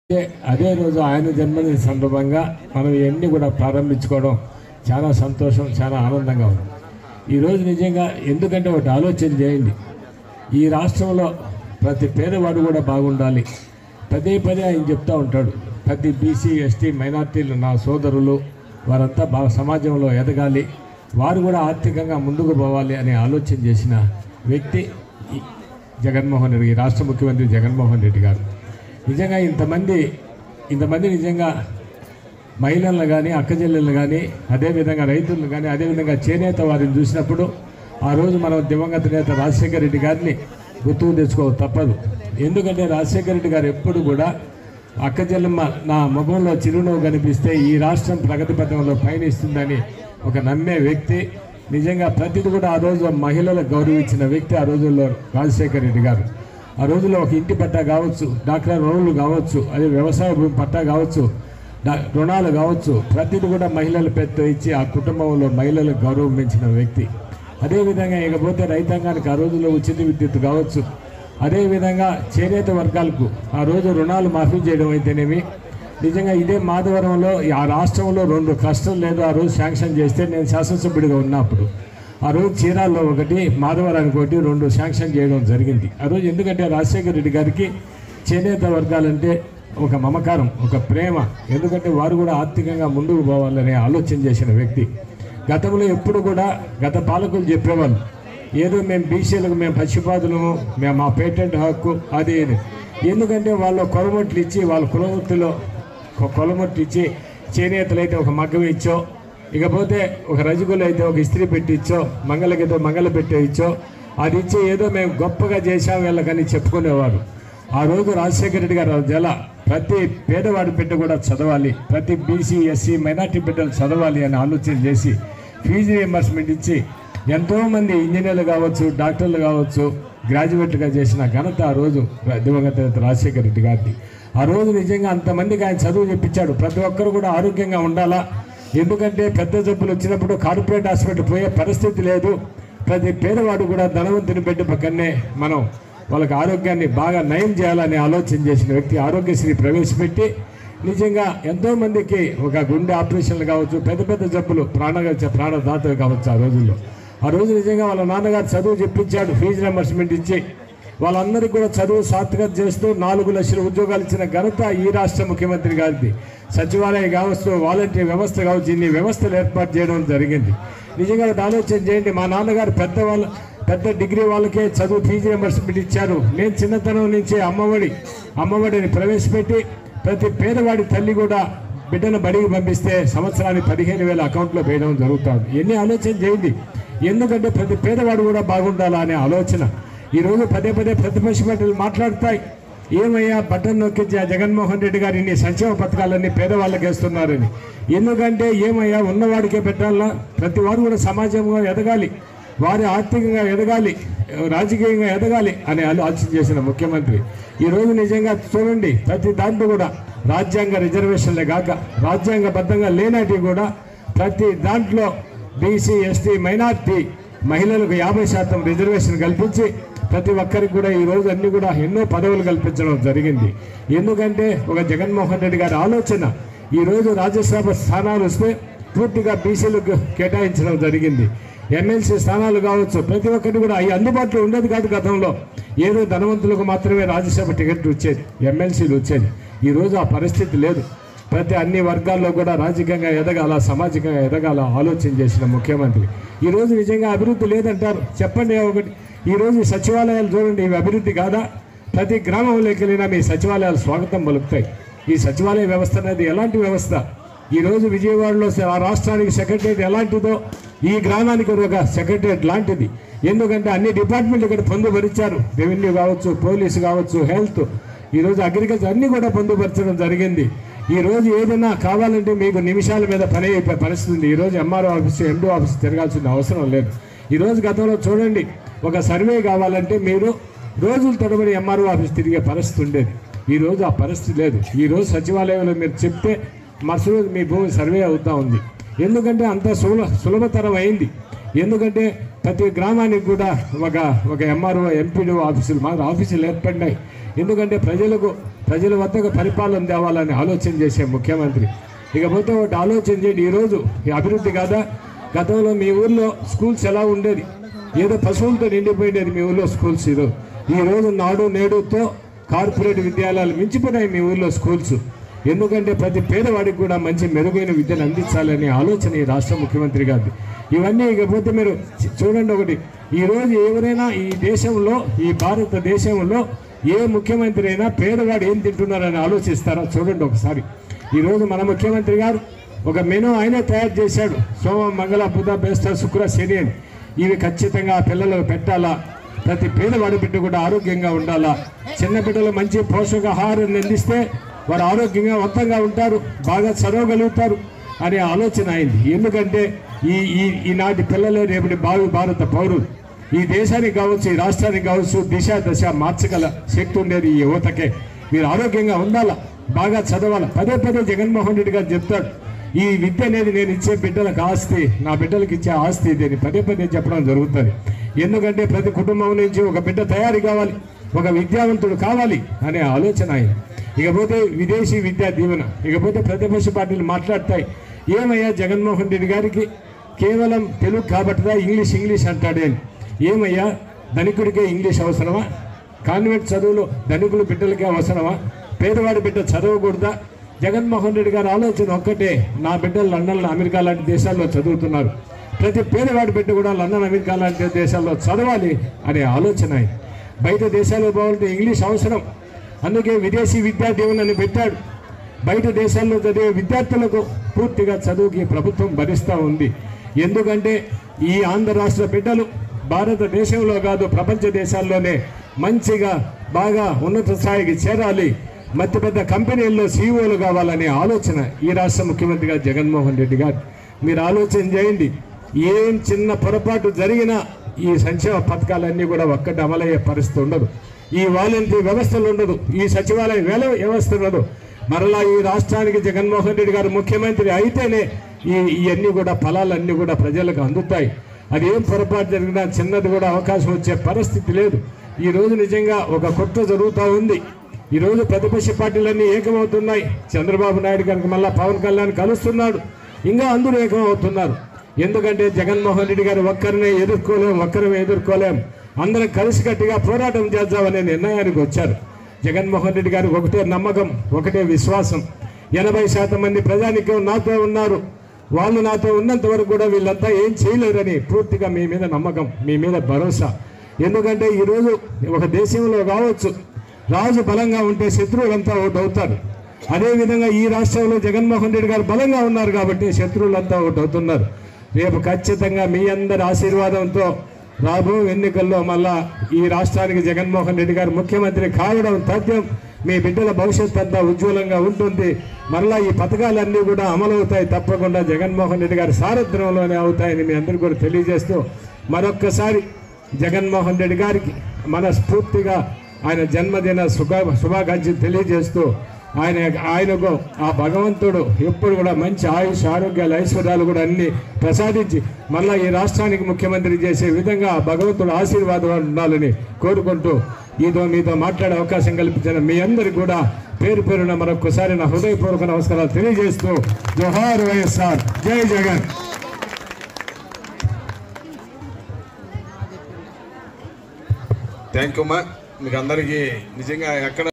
అదే అదే రోజు ఆయన జన్మదిన సందర్భంగా మనం ఇవన్నీ కూడా ప్రారంభించుకోవడం చాలా సంతోషం చాలా ఆనందంగా ఉంది ఈరోజు నిజంగా ఎందుకంటే ఒకటి ఆలోచన చేయండి ఈ రాష్ట్రంలో ప్రతి పేదవాడు కూడా బాగుండాలి పదే పదే ఆయన చెప్తూ ఉంటాడు ప్రతి బీసీ ఎస్టీ మైనార్టీలు నా సోదరులు వారంతా బాగా సమాజంలో ఎదగాలి వారు కూడా ఆర్థికంగా ముందుకు పోవాలి అనే ఆలోచన చేసిన వ్యక్తి ఈ జగన్మోహన్ రెడ్డి ఈ రాష్ట్ర ముఖ్యమంత్రి జగన్మోహన్ రెడ్డి గారు నిజంగా ఇంతమంది ఇంతమంది నిజంగా మహిళలను కానీ అక్కచెల్లెలను కానీ అదేవిధంగా రైతులను కానీ అదేవిధంగా చేనేత వారిని చూసినప్పుడు ఆ రోజు మనం దివంగత నేత రాజశేఖర రెడ్డి గారిని గుర్తుకు తెచ్చుకో తప్పదు ఎందుకంటే రాజశేఖర రెడ్డి గారు ఎప్పుడు కూడా అక్కచెల్లెమ్మ నా ముఖంలో చిరునవ్వు కనిపిస్తే ఈ రాష్ట్రం ప్రగతి పథంలో పయనిస్తుందని ఒక నమ్మే వ్యక్తి నిజంగా ప్రతిది కూడా ఆ రోజు మహిళలకు గౌరవించిన వ్యక్తి ఆ రోజుల్లో రాజశేఖర రెడ్డి గారు ఆ రోజుల్లో ఒక ఇంటి పట్టా కావచ్చు డాక్టర్ రుణాలు కావచ్చు అదే వ్యవసాయ భూమి పట్టా కావచ్చు డా- రుణాలు కావచ్చు ప్రతిది కూడా మహిళలు పెద్ద ఇచ్చి ఆ కుటుంబంలో మహిళలకు గౌరవం పెంచిన వ్యక్తి అదేవిధంగా ఇకపోతే రైతాంగానికి ఆ రోజుల్లో ఉచిత విద్యుత్ కావచ్చు అదేవిధంగా చేనేత వర్గాలకు ఆ రోజు రుణాలు మాఫీ చేయడం అయితేనేమి నిజంగా ఇదే మాధవరంలో ఆ రాష్ట్రంలో రెండు కష్టం లేదు ఆ రోజు శాంక్షన్ చేస్తే నేను శాసనసభ్యుడిగా ఉన్నప్పుడు ఆ రోజు చీరాల్లో ఒకటి మాధవరానికి ఒకటి రెండు శాంక్షన్ చేయడం జరిగింది ఆ రోజు ఎందుకంటే రాజశేఖర రెడ్డి గారికి చేనేత వర్గాలంటే ఒక మమకారం ఒక ప్రేమ ఎందుకంటే వారు కూడా ఆర్థికంగా ముందుకు పోవాలనే ఆలోచన చేసిన వ్యక్తి గతంలో ఎప్పుడు కూడా గత పాలకులు చెప్పేవాళ్ళు ఏదో మేము బీసీలకు మేము పక్షిపాదులము మేము మా పేటెంట్ హక్కు అది ఇది ఎందుకంటే వాళ్ళు కొలమొట్లు ఇచ్చి వాళ్ళ కులవృత్తిలో కొ- కొలమొట్లు ఇచ్చి చేనేతలు అయితే ఒక మగ్గం ఇచ్చో ఇకపోతే ఒక రజకులు అయితే ఒక ఇస్త్రీ పెట్టి ఇచ్చో మంగళకైతే మంగళ పెట్టి ఇచ్చో అది ఇచ్చి ఏదో మేము గొప్పగా చేశాం వీళ్ళకని చెప్పుకునేవారు ఆ రోజు రాజశేఖర రెడ్డి గారు జల ప్రతి పేదవాడి బిడ్డ కూడా చదవాలి ప్రతి బీసీ ఎస్సీ మైనార్టీ బిడ్డలు చదవాలి అని ఆలోచన చేసి ఫీజు రియంబర్స్మెంట్ ఇచ్చి ఎంతోమంది ఇంజనీర్లు కావచ్చు డాక్టర్లు కావచ్చు గ్రాడ్యుయేట్గా చేసిన ఘనత ఆ రోజు దివంగత నేత రాజశేఖర రెడ్డి గారిది ఆ రోజు నిజంగా అంతమందికి ఆయన చదువు చెప్పించాడు ప్రతి ఒక్కరు కూడా ఆరోగ్యంగా ఉండాలా ఎందుకంటే పెద్ద జబ్బులు వచ్చినప్పుడు కార్పొరేట్ హాస్పిటల్ పోయే పరిస్థితి లేదు ప్రతి పేదవాడు కూడా ధనవంతుని బిడ్డ పక్కనే మనం వాళ్ళకి ఆరోగ్యాన్ని బాగా నయం చేయాలని ఆలోచన చేసిన వ్యక్తి ఆరోగ్యశ్రీ ప్రవేశపెట్టి నిజంగా ఎంతో మందికి ఒక గుండె ఆపరేషన్లు కావచ్చు పెద్ద పెద్ద జబ్బులు ప్రాణ ప్రాణదాతలు కావచ్చు ఆ రోజుల్లో ఆ రోజు నిజంగా వాళ్ళ నాన్నగారు చదువు చెప్పించాడు ఫీజు రియంబర్స్మెంట్ ఇచ్చి వాళ్ళందరికీ కూడా చదువు సార్థకత చేస్తూ నాలుగు లక్షల ఉద్యోగాలు ఇచ్చిన ఘనత ఈ రాష్ట్ర ముఖ్యమంత్రి గారిది సచివాలయం కావచ్చు వాలంటీర్ వ్యవస్థ కావచ్చు ఇన్ని వ్యవస్థలు ఏర్పాటు చేయడం జరిగింది నిజంగా ఒకటి ఆలోచన చేయండి మా నాన్నగారు పెద్ద వాళ్ళ పెద్ద డిగ్రీ వాళ్ళకే చదువు ఫీజు రియంబర్స్మెంట్ ఇచ్చారు నేను చిన్నతనం నుంచే అమ్మఒడి అమ్మఒడిని ప్రవేశపెట్టి ప్రతి పేదవాడి తల్లి కూడా బిడ్డను బడికి పంపిస్తే సంవత్సరానికి పదిహేను వేల అకౌంట్లో వేయడం జరుగుతుంది ఎన్ని ఆలోచన చేయండి ఎందుకంటే ప్రతి పేదవాడు కూడా బాగుండాలా అనే ఆలోచన ఈరోజు పదే పదే ప్రతిపక్ష పార్టీలు మాట్లాడుతాయి ఏమయ్యా బటన్ నొక్కి జ- జగన్మోహన్ రెడ్డి గారు ఇన్ని సంక్షేమ పథకాలన్నీ పేదవాళ్ళకి వేస్తున్నారని ఎందుకంటే ఏమయ్యా ఉన్నవాడికే పెట్టాలా ప్రతి వారు కూడా సమాజంలో ఎదగాలి వారి ఆర్థికంగా ఎదగాలి రాజకీయంగా ఎదగాలి అని ఆలోచన చేసిన ముఖ్యమంత్రి ఈరోజు నిజంగా చూడండి ప్రతి దాంట్లో కూడా రాజ్యాంగ రిజర్వేషన్లే కాక రాజ్యాంగబద్ధంగా లేనటివి కూడా ప్రతి దాంట్లో బీసీ ఎస్టీ మైనార్టీ మహిళలకు యాభై శాతం రిజర్వేషన్ కల్పించి ప్రతి ఒక్కరికి కూడా ఈ రోజు అన్ని కూడా ఎన్నో పదవులు కల్పించడం జరిగింది ఎందుకంటే ఒక జగన్మోహన్ రెడ్డి గారి ఆలోచన ఈ రోజు రాజ్యసభ స్థానాలు వస్తే పూర్తిగా బీసీలకు కేటాయించడం జరిగింది ఎమ్మెల్సీ స్థానాలు కావచ్చు ప్రతి ఒక్కటి కూడా అవి అందుబాటులో ఉండేది కాదు గతంలో ఏదో ధనవంతులకు మాత్రమే రాజ్యసభ టికెట్ వచ్చేది ఎమ్మెల్సీలు వచ్చేది ఈ రోజు ఆ పరిస్థితి లేదు ప్రతి అన్ని వర్గాల్లో కూడా రాజకీయంగా ఎదగాల సామాజికంగా ఎదగాల ఆలోచన చేసిన ముఖ్యమంత్రి ఈ రోజు నిజంగా అభివృద్ధి లేదంటారు చెప్పండి ఒకటి ఈ రోజు ఈ సచివాలయాలు చూడండి ఇవి అభివృద్ధి కాదా ప్రతి గ్రామంలోకి వెళ్ళినా మీ సచివాలయాలు స్వాగతం పలుకుతాయి ఈ సచివాలయ వ్యవస్థ అనేది ఎలాంటి వ్యవస్థ ఈ రోజు విజయవాడలో స- ఆ రాష్ట్రానికి సెక్రటరియట్ ఎలాంటిదో ఈ గ్రామానికి ఒక సెక్రటరియట్ లాంటిది ఎందుకంటే అన్ని డిపార్ట్మెంట్లు ఇక్కడ పొందుపరిచారు రెవెన్యూ కావచ్చు పోలీసు కావచ్చు హెల్త్ ఈ రోజు అగ్రికల్చర్ అన్ని కూడా పొందుపరచడం జరిగింది ఈ రోజు ఏదైనా కావాలంటే మీకు నిమిషాల మీద పని అయిపోయే పరిస్థితి ఉంది ఈ రోజు ఎంఆర్ఓ ఆఫీస్ ఎండో ఆఫీస్ తిరగాల్సిన అవసరం లేదు ఈ రోజు గతంలో చూడండి ఒక సర్వే కావాలంటే మీరు రోజుల తరబడి ఎంఆర్ఓ ఆఫీస్ తిరిగే పరిస్థితి ఉండేది ఈ రోజు ఆ పరిస్థితి లేదు ఈ రోజు సచివాలయంలో మీరు చెప్తే మరుసటి రోజు మీ భూమి సర్వే అవుతా ఉంది ఎందుకంటే అంత సులభ సులభతరం అయింది ఎందుకంటే ప్రతి గ్రామానికి కూడా ఒక ఒక ఎంఆర్ఓ ఎంపీడీఓ ఆఫీసులు మా ఆఫీసులు ఏర్పడినాయి ఎందుకంటే ప్రజలకు ప్రజల వద్దకు పరిపాలన తేవాలని ఆలోచన చేసే ముఖ్యమంత్రి ఇకపోతే ఒకటి ఆలోచన చేయండి ఈరోజు ఈ అభివృద్ధి కాదా గతంలో మీ ఊర్లో స్కూల్స్ ఎలా ఉండేది ఏదో పశువులతో నిండిపోయిండేది మీ ఊర్లో స్కూల్స్ ఈరోజు ఈ రోజు నాడు నేడుతో కార్పొరేట్ విద్యాలయాలు మించిపోయినాయి మీ ఊర్లో స్కూల్స్ ఎందుకంటే ప్రతి పేదవాడికి కూడా మంచి మెరుగైన విద్యను అందించాలనే ఆలోచన ఈ రాష్ట్ర ముఖ్యమంత్రి గారిది ఇవన్నీ ఇకపోతే మీరు చ- చూడండి ఒకటి ఈరోజు ఎవరైనా ఈ దేశంలో ఈ భారతదేశంలో ఏ ముఖ్యమంత్రి అయినా పేదవాడు ఏం తింటున్నారని ఆలోచిస్తారా చూడండి ఒకసారి ఈరోజు మన ముఖ్యమంత్రి గారు ఒక మెనూ ఆయనే తయారు చేశాడు సోమ మంగళ బుధ బేస్త శుక్ర శని అని ఇవి ఖచ్చితంగా ఆ పిల్లలకు పెట్టాలా ప్రతి పేదవాడి బిడ్డ కూడా ఆరోగ్యంగా ఉండాలా చిన్న బిడ్డలు మంచి పోషకాహారాన్ని అందిస్తే వారు ఆరోగ్యంగా మొత్తంగా ఉంటారు బాగా చదవగలుగుతారు అనే ఆలోచన అయింది ఎందుకంటే ఈ ఈ ఈనాటి పిల్లలే రేపటి భావి భారత పౌరులు ఈ దేశానికి కావచ్చు ఈ రాష్ట్రానికి కావచ్చు దిశ దశ మార్చగల శక్తి ఉండేది ఈ యువతకే మీరు ఆరోగ్యంగా ఉండాలా బాగా చదవాలా పదే పదే జగన్మోహన్ రెడ్డి గారు చెప్తాడు ఈ విద్య అనేది నేను ఇచ్చే బిడ్డలకు ఆస్తి నా బిడ్డలకు ఇచ్చే ఆస్తి ఇది అని పదే పదే చెప్పడం జరుగుతుంది ఎందుకంటే ప్రతి కుటుంబం నుంచి ఒక బిడ్డ తయారు కావాలి ఒక విద్యావంతుడు కావాలి అనే ఆలోచన ఆయన ఇకపోతే విదేశీ విద్యా దీవెన ఇకపోతే ప్రతిపక్ష పార్టీలు మాట్లాడతాయి ఏమయ్యా జగన్మోహన్ రెడ్డి గారికి కేవలం తెలుగు కాబట్టిదా ఇంగ్లీష్ ఇంగ్లీష్ అంటాడే అని ఏమయ్యా ధనికుడికే ఇంగ్లీష్ అవసరమా కాన్వెంట్ చదువులు ధనికులు బిడ్డలకే అవసరమా పేదవాడి బిడ్డ చదవకూడదా జగన్మోహన్ రెడ్డి గారి ఆలోచన ఒక్కటే నా బిడ్డలు లండన్ అమెరికా లాంటి దేశాల్లో చదువుతున్నారు ప్రతి పేదవాడి బిడ్డ కూడా లండన్ అమెరికా లాంటి దేశాల్లో చదవాలి అనే ఆలోచన ఆయన. బయట దేశాల్లో పోవాలంటే ఇంగ్లీష్ అవసరం అందుకే విదేశీ విద్యా దీవెనని పెట్టాడు బయట దేశాల్లో చదివే విద్యార్థులకు పూర్తిగా చదువుకి ప్రభుత్వం భరిస్తూ ఉంది ఎందుకంటే ఈ ఆంధ్ర రాష్ట్ర బిడ్డలు భారతదేశంలో కాదు ప్రపంచ దేశాల్లోనే మంచిగా బాగా ఉన్నత స్థాయికి చేరాలి మధ్య పెద్ద కంపెనీల్లో సీఈఓలు కావాలనే ఆలోచన ఈ రాష్ట్ర ముఖ్యమంత్రిగా జగన్మోహన్ రెడ్డి గారు మీరు ఆలోచన చేయండి ఏం చిన్న పొరపాటు జరిగినా ఈ సంక్షేమ పథకాలన్నీ కూడా ఒక్కటి అమలయ్యే పరిస్థితి ఉండదు ఈ వాలంటీర్ వ్యవస్థలు ఉండదు ఈ సచివాలయ వేల వ్యవస్థ ఉండదు మరలా ఈ రాష్ట్రానికి జగన్మోహన్ రెడ్డి గారు ముఖ్యమంత్రి అయితేనే ఈ ఇవన్నీ కూడా ఫలాలన్నీ కూడా ప్రజలకు అందుతాయి అది ఏం పొరపాటు జరిగినా చిన్నది కూడా అవకాశం వచ్చే పరిస్థితి లేదు ఈ రోజు నిజంగా ఒక కుట్ర జరుగుతూ ఉంది ఈ రోజు ప్రతిపక్ష పార్టీలన్నీ ఏకమవుతున్నాయి చంద్రబాబు నాయుడు గారికి మళ్ళా పవన్ కళ్యాణ్ కలుస్తున్నాడు ఇంకా అందరూ ఏకమవుతున్నారు ఎందుకంటే జగన్మోహన్ రెడ్డి గారు ఒక్కరినే ఎదుర్కోలేం ఒక్కరిని ఎదుర్కోలేం అందరం కలిసికట్టుగా పోరాటం చేద్దామనే నిర్ణయానికి వచ్చారు జగన్మోహన్ రెడ్డి గారికి ఒకటే నమ్మకం ఒకటే విశ్వాసం ఎనభై శాతం మంది ప్రజానికం నాతో ఉన్నారు వాళ్ళు నాతో ఉన్నంత వరకు కూడా వీళ్ళంతా ఏం చేయలేరని పూర్తిగా మీ మీద నమ్మకం మీ మీద భరోసా ఎందుకంటే ఈరోజు ఒక దేశంలో కావచ్చు రాజు బలంగా ఉంటే శత్రువులంతా ఒకటి అవుతారు అదేవిధంగా ఈ రాష్ట్రంలో జగన్మోహన్ రెడ్డి గారు బలంగా ఉన్నారు కాబట్టి శత్రువులంతా ఒకటి అవుతున్నారు రేపు ఖచ్చితంగా మీ అందరి ఆశీర్వాదంతో రాబో ఎన్నికల్లో మళ్ళా ఈ రాష్ట్రానికి జగన్మోహన్ రెడ్డి గారు ముఖ్యమంత్రి కావడం తథ్యం మీ బిడ్డల భవిష్యత్ అంతా ఉజ్వలంగా ఉంటుంది మరలా ఈ పథకాలన్నీ కూడా అమలవుతాయి తప్పకుండా జగన్మోహన్ రెడ్డి గారి సారథ్యంలోనే అవుతాయని మీ అందరికీ కూడా తెలియజేస్తూ మరొక్కసారి జగన్మోహన్ రెడ్డి గారికి మనస్ఫూర్తిగా ఆయన జన్మదిన శుభ శుభాకాంక్షలు తెలియజేస్తూ ఆయన ఆయనకు ఆ భగవంతుడు ఎప్పుడు కూడా మంచి ఆయుష్ ఆరోగ్యాలు ఐశ్వర్యాలు కూడా అన్ని ప్రసాదించి మళ్ళా ఈ రాష్ట్రానికి ముఖ్యమంత్రి చేసే విధంగా ఆ భగవంతుడు ఆశీర్వాదం ఉండాలని కోరుకుంటూ ఈతో మీతో మాట్లాడే అవకాశం కల్పించిన మీ అందరికి కూడా పేరు పేరున మరొకసారి నా హృదయపూర్వక నమస్కారాలు తెలియజేస్తూ జోహార్ వైఎస్ఆర్ జై జగన్ థ్యాంక్ యూ అమ్మా మీకు అందరికీ నిజంగా ఎక్కడ